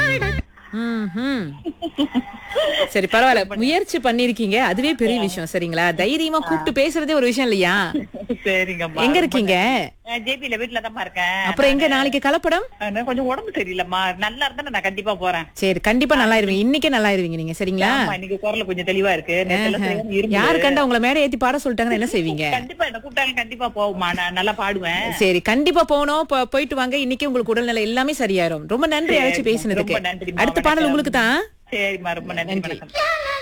ம்ஹும். சரி பரவாயில்ல முயற்சி பண்ணிருக்கீங்க அதுவே பெரிய விஷயம் சரிங்களா தைரியமா கூப்பிட்டு பேசுறதே ஒரு விஷயம் இல்லையா சரிங்கம்மா எங்க இருக்கீங்க ஜேபில வீட்டுல தான் இருக்கேன் அப்புறம் எங்க நாளைக்கு கலப்படம் ஆனா கொஞ்சம் உடம்பு சரியில்லைம்மா நல்லா இருந்தா நான் கண்டிப்பா போறேன் சரி கண்டிப்பா நல்லா இருவீங்க இன்னைக்கே நல்லா இருவீங்க நீங்க சரிங்களா ஆமா, இன்னைக்கு குரல் கொஞ்சம் தெளிவா இருக்கு நேத்துல சரியான இருமல். யாரு கண்டா உங்களை மேடை ஏத்தி பாட சொல்லிட்டாங்கன்னா என்ன செய்வீங்க கண்டிப்பா என்ன கூப்பிட்டாங்க கண்டிப்பா போகுமா நான் நல்லா பாடுவேன் சரி கண்டிப்பா போகணும் போ- போயிட்டு வாங்க இன்னைக்கு உங்களுக்கு உடல்நிலை எல்லாமே சரியாயிரும் ரொம்ப நன்றி அழைச்சு பேசினதுக்கு ரொம்ப நன்றிம்மா, அடுத்த பாடல் வணக்கம். உங்களுக்கு தான் சரிம்மா ரொம்ப நன்றி வணக்கம்